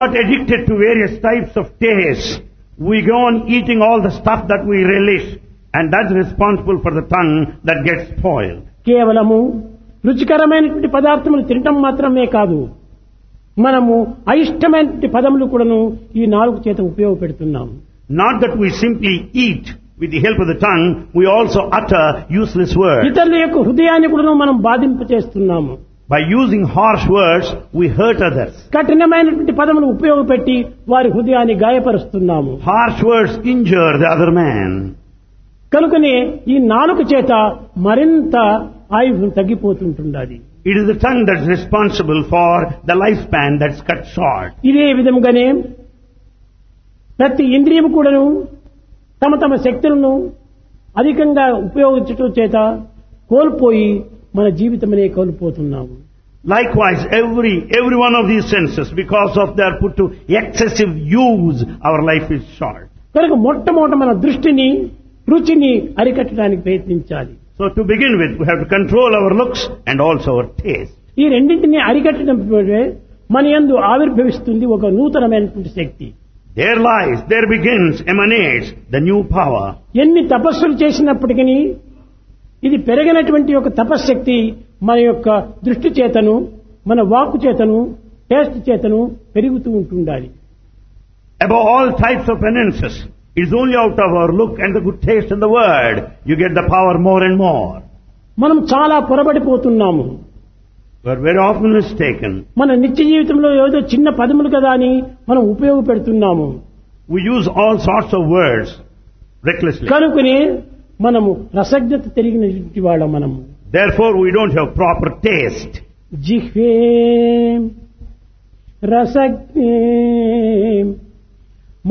not addicted to various types of taste. We go on eating all the stuff that we relish, and that's responsible for the tongue that gets spoiled. కేవలము రుచికరమైనటువంటి పదార్థములు తినటం మాత్రమే కాదు మనము అయిష్టమైనటువంటి పదములు కూడాను ఈ నాలుగు చేత ఉపయోగపెడుతున్నాం Not that we simply eat with the help of the tongue, we also utter useless words. ఇతరుల యొక్క హృదయాన్ని కూడాను మనం బాధింప చేస్తున్నాము By using harsh words, we hurt others. కఠినమైనటువంటి పదములు ఉపయోగపెట్టి వారి హృదయాన్ని గాయపరుస్తున్నాము Harsh words injure the other man. కనుకనే ఈ నాలుక చేత మరింత ఆయుధం తగ్గిపోతుంటున్నది It is the tongue that's responsible for the lifespan that's cut short. ఇదే విధముగానే ప్రతి ఇంద్రియము కూడాను తమ తమ శక్తులను అధికంగా ఉపయోగించటం చేత కోల్పోయి మన జీవితమనే కోల్పోతున్నాము Likewise, every, every one of these senses, because of their put to excessive use, our life is short. కనుక మొట్టమొదట మన దృష్టిని రుచిని అరికట్టడానికి ప్రయత్నించాలి So to begin with, we have to control our looks and also our taste. ఈ రెండింటిని అరికట్టడం వల్లే మన యందు ఆవిర్భవిస్తుంది ఒక నూతనమైనటువంటి శక్తి There lies, there begins, emanates the new power. ఎన్ని తపస్సులు చేసినప్పటికీ ఇది పెరిగినటువంటి ఒక తపశ్శక్తి మన యొక్క దృష్టి చేతను మన వాక్కు చేతను టేస్ట్ చేతను పెరుగుతూ ఉంటుండాలి Above all types of penances, it is only out of our look and the good taste in the word you get the power more and more. మనం చాలా పొరబడిపోతున్నాము We are very often mistaken. మన నిత్య జీవితంలో ఏదో చిన్న పదములు కదా అని మనం ఉపయోగపెడుతున్నాము We use all sorts of words recklessly. కనుకనే మనము రసజ్ఞత తిరిగినటువంటి వాళ్ళం మనము Therefore, we don't have proper taste. జిహ్వే రసజ్ఞే